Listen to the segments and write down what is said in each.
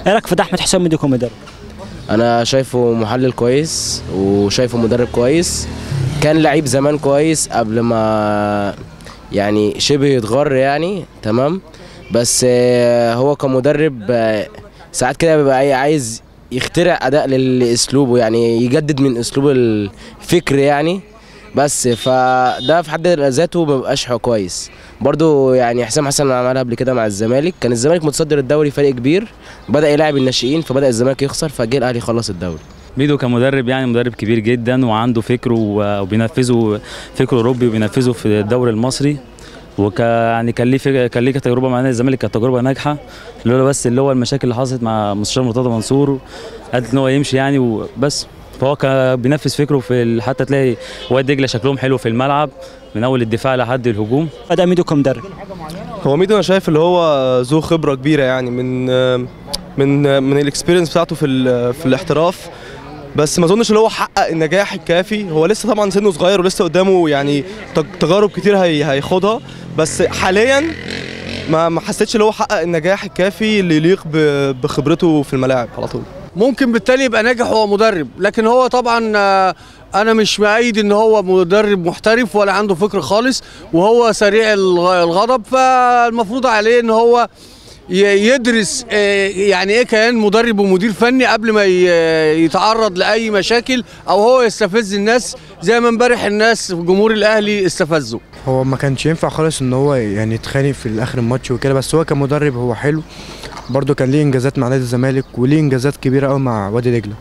ايه رايك في ده احمد حسام ميدو كمدرب انا شايفه محلل كويس وشايفه مدرب كويس كان لعيب زمان كويس قبل ما يعني شبه يتغر يعني تمام بس آه، هو كمدرب آه، ساعات كده بيبقى عاي- عايز يخترع اداء لاسلوبه يعني يجدد من اسلوب الفكر يعني بس فده في حد ذاته ما بيبقاش حو- كويس برضو يعني حسام حسن عملها قبل كده مع الزمالك كان الزمالك متصدر الدوري فريق كبير بدا يلاعب الناشئين فبدا الزمالك يخسر فجه الاهلي خلص الدوري ميدو كمدرب يعني مدرب كبير جدا وعنده فكره و- وبينفذه فكر اوروبي وبينفذه في الدوري المصري وك يعني كان ليه فك- كان ليه تجربه مع نادي الزمالك كانت تجربه ناجحه لولا بس اللي هو المشاكل اللي حصلت مع مستشار مرتضى منصور قالت ان هو يمشي يعني وبس فهو كان بينفذ فكره في ال- حتى تلاقي واد دجله شكلهم حلو في الملعب من اول الدفاع لحد الهجوم اداء ميدو كمدرب هو ميدو انا شايف اللي هو ذو خبره كبيره يعني من من من الاكسبيرينس بتاعته في ال- في الاحتراف بس ما اظنش اللي هو حقق النجاح الكافي هو لسه طبعا سنه صغير ولسه قدامه يعني تج- تجارب كتير هي هياخدها بس حاليا ما ما حسيتش اللي هو حقق النجاح الكافي اللي يليق ب- بخبرته في الملاعب على طول ممكن بالتالي يبقى ناجح هو مدرب لكن هو طبعا آه، انا مش مؤيد ان هو مدرب محترف ولا عنده فكر خالص وهو سريع الغ- الغضب فالمفروض عليه ان هو ي- يدرس آه، يعني ايه كيان مدرب ومدير فني قبل ما ي- يتعرض لاي مشاكل او هو يستفز الناس زي ما امبارح الناس جمهور الاهلي استفزوا هو ما كانش ينفع خالص ان هو يعني يتخانق في اخر الماتش وكده بس هو كمدرب هو حلو برضه كان ليه انجازات مع نادي الزمالك وليه انجازات كبيره قوي مع وادي دجله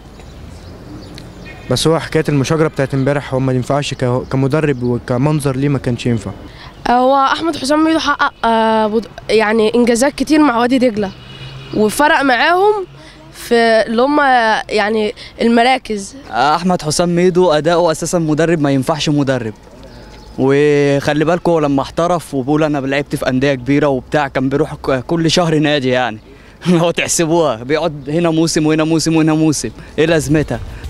بس هو حكايه المشاجره بتاعت امبارح هو ما ينفعش ك- كمدرب وكمنظر ليه ما كانش ينفع هو احمد حسام ميدو حقق آه، بض- يعني انجازات كتير مع وادي دجله وفرق معاهم في اللي هم يعني المراكز احمد حسام ميدو اداؤه اساسا مدرب ما ينفعش مدرب وخلي بالكم هو لما احترف وبيقول انا لعبت في انديه كبيره وبتاع كان بيروح ك- كل شهر نادي يعني لو تحسبوها بيقعد هنا موسم وهنا موسم وهنا موسم ايه لازمتها